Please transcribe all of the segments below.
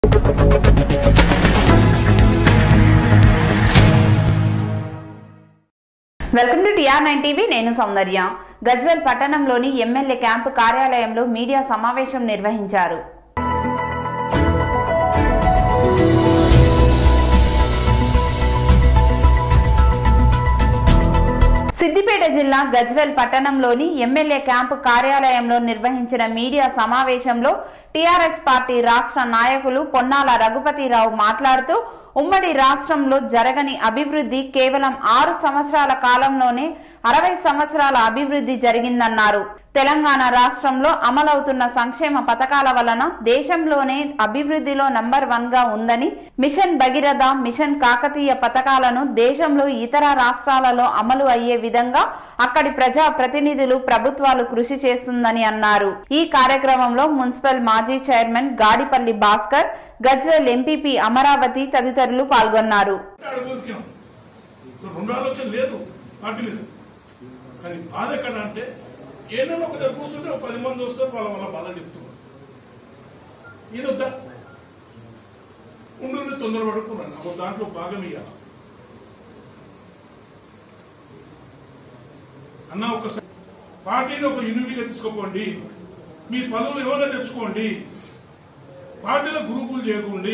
Welcome to TR nine TV నేను సౌందర్య గజ్వెల్ పట్టణంలోని MLA camp కార్యాలయంలో మీడియా సమావేశం నిర్వహించారు సిద్దిపేట జిల్లా గజ్వెల్ పట్టణంలోని ఎమ్మెల్యే క్యాంపు కార్యాలయంలో నిర్వహించిన మీడియా సమావేశంలో టీఆర్ఎస్ పార్టీ రాష్ట్ర నాయకులు పొన్నాల రఘుపతిరావు మాట్లాడుతూ ఉమ్మడి రాష్ట్రంలో జరగని అభివృద్ధి కేవలం ఆరు సంవత్సరాల కాలంలోనే అరవై సంవత్సరాల అభివృద్ధి జరిగిందన్నారు తెలంగాణ రాష్ట్రంలో అమలవుతున్న సంక్షేమ పథకాల వలన దేశంలోనే అభివృద్ధిలో నంబర్ వన్ గా ఉందని మిషన్ భగీరథ మిషన్ కాకతీయ పథకాలను దేశంలో ఇతర రాష్ట్రాలలో అమలు అయ్యే విధంగా అక్కడి ప్రజా ప్రతినిధులు ప్రభుత్వాలు కృషి చేస్తుందని అన్నారు ఈ కార్యక్రమంలో మున్సిపల్ మాజీ చైర్మన్ గాడిపల్లి భాస్కర్ గజ్వెల్ ఎంపీపీ అమరావతి తదితరులు పాల్గొన్నారు అడుగుతున్నాం రెండు ఆలోచన లేదు పార్టీ మీద కానీ బాధ ఎక్కడ అంటే ఏ నెల ఒక దగ్గర కూర్చుంటే ఒక పది మంది వస్తారు వాళ్ళ వాళ్ళ బాధ చెప్తున్నారు ఈయన వద్దా ఉండు తొందర పడుకున్నాను ఒక దాంట్లో భాగం ఇయ్యాల అన్న ఒకసారి పార్టీని ఒక యూనిటీగా తీసుకోపోండి మీ పదవులు ఏమైనా తెచ్చుకోండి పార్టీలో గ్రూపులు చేయకండి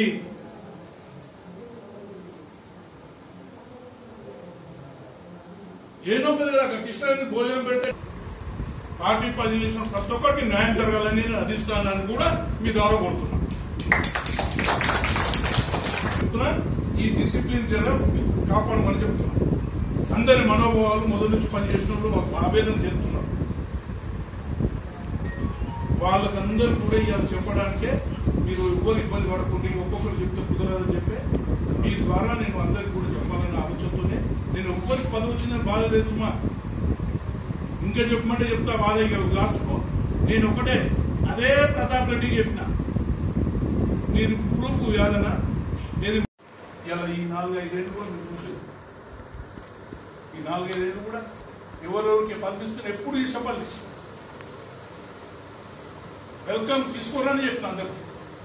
ఏదో ఒక రకంగా కృష్ణాన్ని భోజనం పెడితే పార్టీ పని చేసిన ప్రతి ఒక్కరికి న్యాయం జరగాలని నేను అధిష్టానాన్ని కూడా మీ ద్వారా కోరుతున్నా చెప్తున్నా ఈ డిసిప్లిన్ జర కాపాడమని చెప్తున్నా అందరి మనోభావాలు మొదటి నుంచి పనిచేసినప్పుడు మాకు ఆవేదన చెప్తున్నారు వాళ్ళకందరూ కూడా ఇవాళ చెప్పడానికే మీరు ఎవరు ఇబ్బంది పడకుండా ఒక్కొక్కరు చెప్తే కుదరదని చెప్పి మీ ద్వారా నేను అందరికి కూడా చెప్పాలన్న ఆలోచనతోనే నేను ఒక్కరికి పదవి వచ్చిందని బాధ తెలుసుమా ఇంకా చెప్పమంటే చెప్తా బాధ ఇక లాస్ట్కు నేను ఒకటే అదే ప్రతాప్ రెడ్డికి చెప్పిన మీరు ప్రూఫ్ కాదన్నా ఏది ఇలా ఈ నాలుగైదేళ్ళు కూడా మీరు చూసేది ఈ నాలుగైదేళ్ళు కూడా ఎవరెవరికి పంపిస్తున్న ఎప్పుడు ఇష్టపడలేదు వెల్కమ్ తీసుకోరని చెప్పిన అందరికి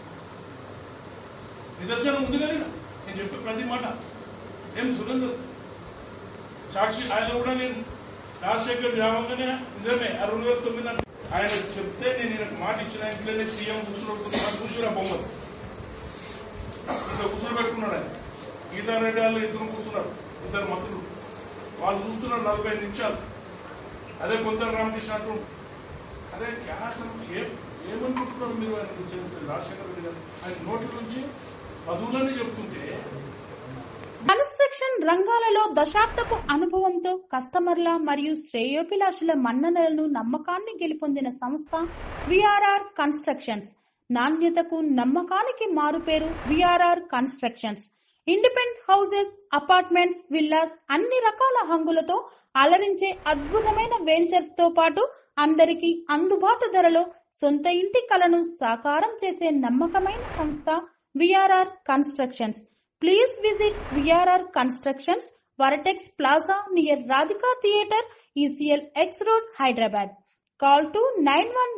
నిదర్శనం ఉంది కదా ఈడ. నేను చెప్పే ప్రతి మాట ఏం సురేందర్ సాక్షి ఆయన కూడా నేను రాజశేఖర్ రావంగానే నిజమే ఆ రెండు వేల తొమ్మిది అంటే ఆయన చెప్తే నేను ఈయనకు మాట ఇచ్చిన ఇంట్లోనే సీఎం కూర్చున్నప్పుడు కూర్చురా బొమ్మలు ఇట్లా కూర్చుని పెట్టుకున్నాడు ఆయన గీతారెడ్డి వాళ్ళు ఇద్దరు కూర్చున్నారు ఇద్దరు మంత్రులు వాళ్ళు చూస్తున్నారు నలభై ఐదు నిమిషాలు అదే కొంత రామకృష్ణ అంటూ అరే గ్యాస్ ఏం ఏమనుకుంటున్నారు మీరు ఆయన గురించి రాజశేఖర రెడ్డి గారు ఆయన నోటి నుంచి పదువులని చెప్తుంటే కన్స్ట్రక్షన్ రంగాలలో దశాబ్దపు అనుభవంతో కస్టమర్ల మరియు శ్రేయోభిలాషుల మన్ననలను నమ్మకాన్ని గెలుపొందిన సంస్థ విఆర్ఆర్ కన్స్ట్రక్షన్స్ నాణ్యతకు నమ్మకానికి మారుపేరు VRR constructions independent houses apartments villas అన్ని రకాల హంగులతో అలరించే అద్భుతమైన వెంచర్స్ తో పాటు అందరికీ అందుబాటు ధరలో సొంత ఇంటి కలను సాకారం చేసే నమ్మకమైన సంస్థ VRR constructions Please visit VRR Constructions, Varatex Plaza near Radhika Theatre, ECL X Road, Hyderabad. Call to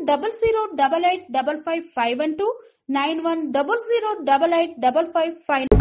9100885551 91008855